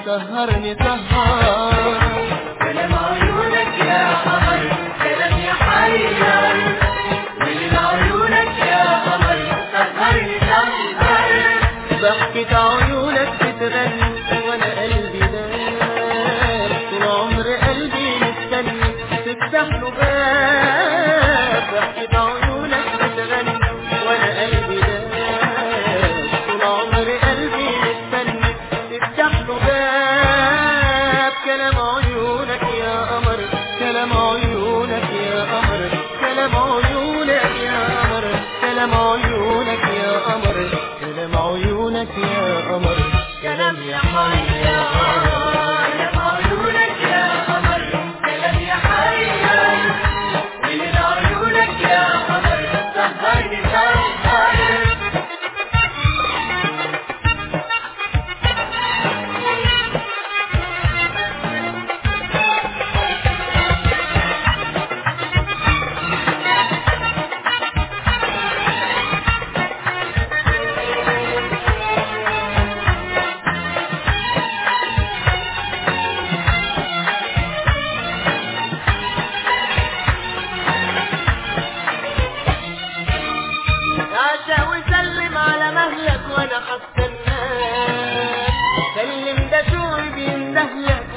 سهرني سهر كلام عيونك يا قمر كلام يحير ولد عيونك يا قمر سهرني سهر ضحكة عيونك بتغني وانا قلبي داب طول عمر قلبي مستني تفتح له باب ضحكة عيونك بتغني وانا قلبي داب طول عمر قلبي مستني تفتح له باب كلام عيونك يا قمر كلام عيونك يا قمر كلام عيونك يا قمر كلام عيونك يا قمر كلام عيونك يا قمر كلام يا حي يا كلام عيونك يا قمر كلام يحير ولد عيونك يا قمر سهرني سهر عشا وسلم على مهلك وانا هستناك سلم ده شوقي بيندهلك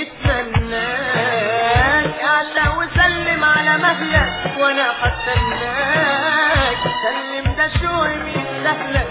وبيتمناك عشا وسلم على مهلك وانا هستناك سلم ده شوقي بيندهلك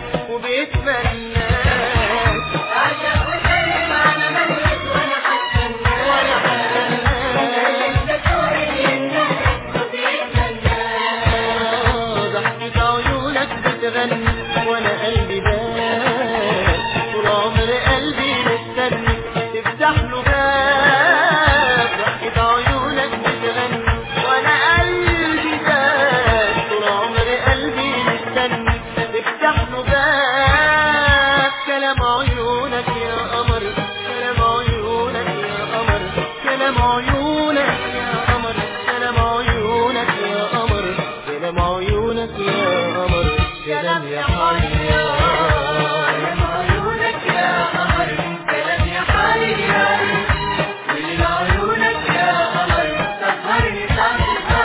وبيتمناك عشا وسلم على مهلك وانا هستناك وانا هستناك ده شوقي ينهك وبيتمناك ضحكة عيونك بتغني وانا قلبي داب طول عمر قلبي مستني تفتح له باب ضحكة عيونك بتغني وانا قلبي داب طول عمر قلبي مستني تفتح له باب كلام عيونك يا قمر كلام عيونك يا قمر كلام عيونك يا قمر كلام عيونك يا قمر كلام عيونك يا قمر كلام يا حي يا كلام عيونك يا قمر كلام يحير ولد عيونك يا قمر سهرني سهر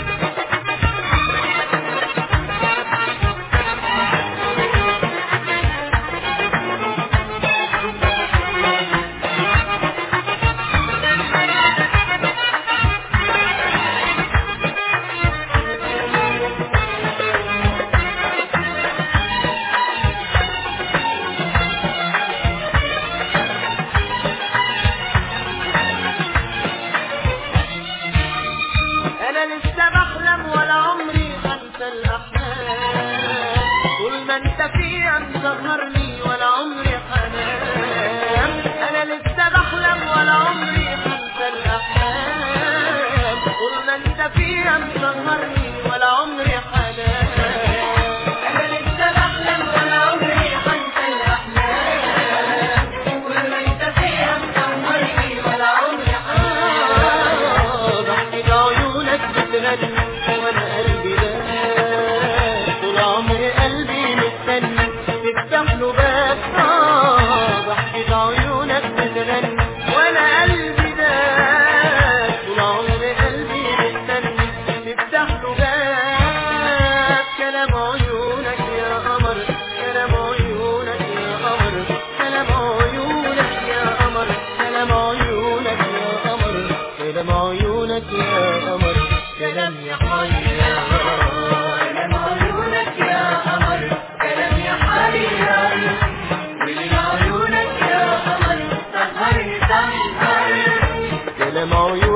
انا لسه بحلم ولا عمري هنسى الاحلام طول ما انت فيها مسهرني ولا عمري حنام انا لسه بحلم ولا عمري هنسى الاحلام طول ما انت فيها مسهرني ولا عمري حنام أنا لسه بحلم ولا عمري هنسى الأحلام كل ما أنت فيها مسهرني ولا عمري آه، ضحكة عيونك بتغني وانا قلبي داب طول عمري قلبي مستني تفتح له باب آه، ضحكة عيونك بتغني وانا قلبي داب طول عمري قلبي مستني تفتح له باب كلام عيونك يا قمر كلام عيونك يا قمر كلام عيونك يا قمر كلام عيونك يا قمر كلام عيونك يا قمر كلام يا حي يا كلام عيونك يا قمر كلام يحير ولد عيونك يا قمر سهرني سهر كلام عيونك